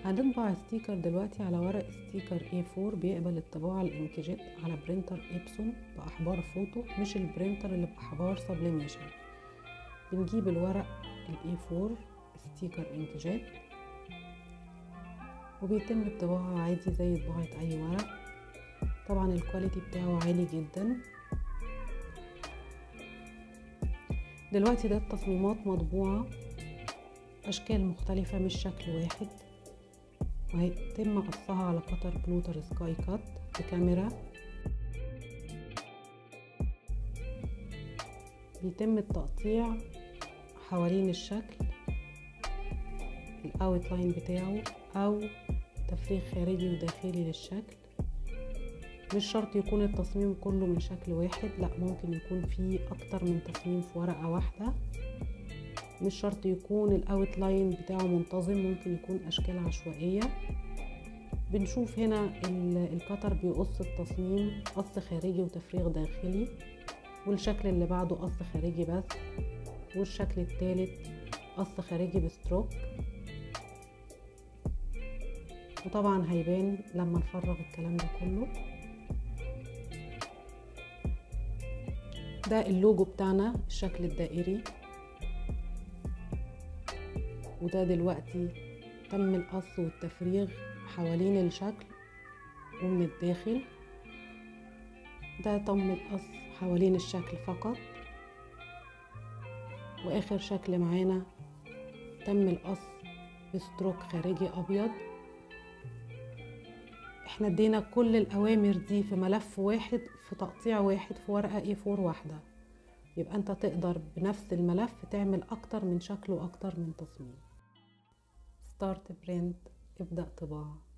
هنطبع ستيكر دلوقتي على ورق ستيكر A4 بيقبل الطباعة الانكجيت على برينتر إبسون بأحبار فوتو مش البرينتر اللي بأحبار سبليميشن بنجيب الورق ال A4 ستيكر انكجيت وبيتم الطباعة عادي زي طباعة أي ورق طبعا الكواليتي بتاعه عالي جدا دلوقتي ده التصميمات مطبوعة أشكال مختلفة مش شكل واحد وهيتم قصها على قطر بلوتر سكاي كات بكاميرا بيتم التقطيع حوالين الشكل الاوت لاين بتاعه او تفريغ خارجي وداخلي للشكل مش شرط يكون التصميم كله من شكل واحد لا ممكن يكون فيه اكتر من تصميم في ورقة واحدة مش شرط يكون الاوت لاين بتاعه منتظم ممكن يكون اشكال عشوائية بنشوف هنا القطر بيقص التصميم قص خارجي وتفريغ داخلي والشكل اللي بعده قص خارجي بس والشكل التالت قص خارجي بستروك وطبعا هيبان لما نفرغ الكلام ده كله ده اللوجو بتاعنا الشكل الدائري وده دلوقتي تم القص والتفريغ حوالين الشكل ومن الداخل ده تم القص حوالين الشكل فقط واخر شكل معانا تم القص بستروك خارجي ابيض احنا ادينا كل الاوامر دي في ملف واحد في تقطيع واحد في ورقة اي 4 واحدة يبقى انت تقدر بنفس الملف تعمل اكتر من شكل واكتر من تصميم ستارت برنت ابدأ طباعة